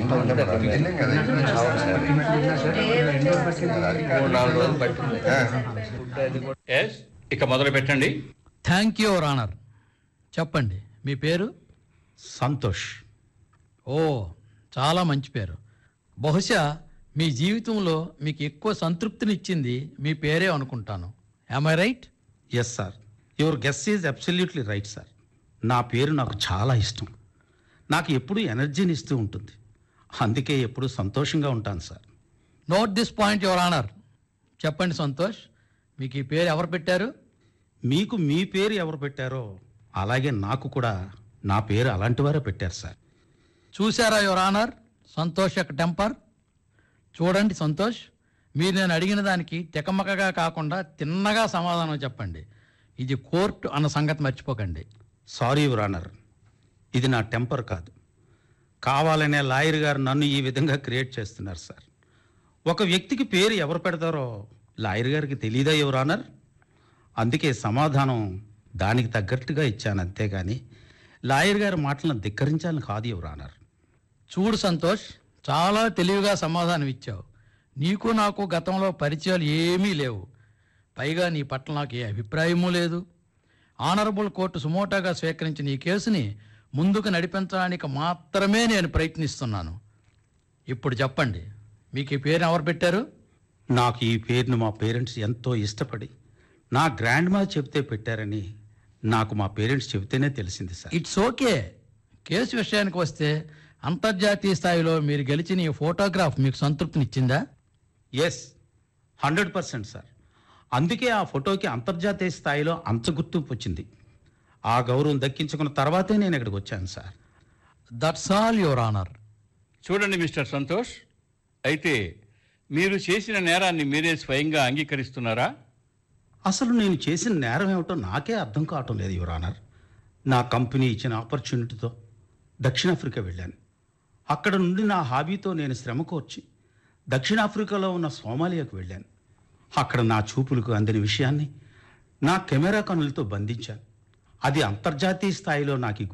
ఇంట్లో ఉంటే మనం వెళ్ళాం కదా మూడు నాలుగు రోజులు పట్టింది ఆ. ఫుడ్ అది కూడా ఎస్ ఇక మొదలు పెట్టండి థ్యాంక్ యూ యువర్ ఆనర్ చెప్పండి మీ పేరు సంతోష్ ఓ చాలా మంచి పేరు బహుశా మీ జీవితంలో మీకు ఎక్కువ సంతృప్తినిచ్చింది మీ పేరే అనుకుంటాను I right yes sir your guess is absolutely right sir నా పేరు నాకు చాలా ఇష్టం నాకు ఎప్పుడూ ఎనర్జీని ఇస్తూ ఉంటుంది అందుకే ఎప్పుడూ సంతోషంగా ఉంటాను sir note this point your honour చెప్పండి సంతోష్ మీకు ఈ పేరు ఎవరు పెట్టారు మీకు మీ పేరు ఎవరు పెట్టారో అలాగే నాకు కూడా నా పేరు అలాంటి వారే పెట్టారు సార్ చూసారా యువర్ ఆనర్ సంతోష్ యొక్క టెంపర్ చూడండి సంతోష్ మీరు నేను అడిగిన దానికి తెకమకగా కాకుండా తిన్నగా సమాధానం చెప్పండి ఇది కోర్టు అన్న సంగతి మర్చిపోకండి సారీ యువర్ ఆనర్ ఇది నా టెంపర్ కాదు కావాలనే లాయర్ గారు నన్ను ఈ విధంగా క్రియేట్ చేస్తున్నారు సార్ ఒక వ్యక్తికి పేరు ఎవరు పెడతారో లాయర్ గారికి తెలియదా యువర్ ఆనర్ అందుకే సమాధానం దానికి తగ్గట్టుగా ఇచ్చాను అంతేగాని లాయర్ గారి మాటలను ధిక్కరించాలని కాదు యువర్ ఆనర్ చూడు సంతోష్ చాలా తెలివిగా సమాధానం ఇచ్చావు నీకు నాకు గతంలో పరిచయాలు ఏమీ లేవు పైగా నీ పట్ల నాకు ఏ అభిప్రాయమూ లేదు ఆనరబుల్ కోర్టు సుమోటాగా స్వీకరించిన ఈ కేసుని ముందుకు నడిపించడానికి మాత్రమే నేను ప్రయత్నిస్తున్నాను ఇప్పుడు చెప్పండి మీకు ఈ పేరు ఎవరు పెట్టారు నాకు ఈ పేరును మా పేరెంట్స్ ఎంతో ఇష్టపడి నా గ్రాండ్ మా చెబితే పెట్టారని నాకు మా పేరెంట్స్ చెబితేనే తెలిసింది సార్ ఇట్స్ ఓకే కేసు విషయానికి వస్తే అంతర్జాతీయ స్థాయిలో మీరు గెలిచిన ఈ ఫోటోగ్రాఫ్ మీకు సంతృప్తినిచ్చిందా ఎస్ హండ్రెడ్ పర్సెంట్ సార్ అందుకే ఆ ఫోటోకి అంతర్జాతీయ స్థాయిలో అంత గుర్తింపు వచ్చింది ఆ గౌరవం దక్కించుకున్న తర్వాతే నేను ఇక్కడికి వచ్చాను sir that's all your honour చూడండి మిస్టర్ సంతోష్ అయితే మీరు చేసిన నేరాన్ని మీరే స్వయంగా అంగీకరిస్తున్నారా అసలు నేను చేసిన నేరం ఏమిటో నాకే అర్థం కావటం లేదు యువర్ ఆనర్ నా కంపెనీ ఇచ్చిన ఆపర్చునిటీతో దక్షిణాఫ్రికా వెళ్ళాను అక్కడ నుండి నా హాబీతో నేను శ్రమ కోర్చి దక్షిణాఫ్రికాలో ఉన్న సోమాలియాకు వెళ్ళాను అక్కడ నా చూపులకు అందిన విషయాన్ని నా కెమెరా కనులతో బంధించాను అది అంతర్జాతీయ స్థాయిలో నాకు ఈ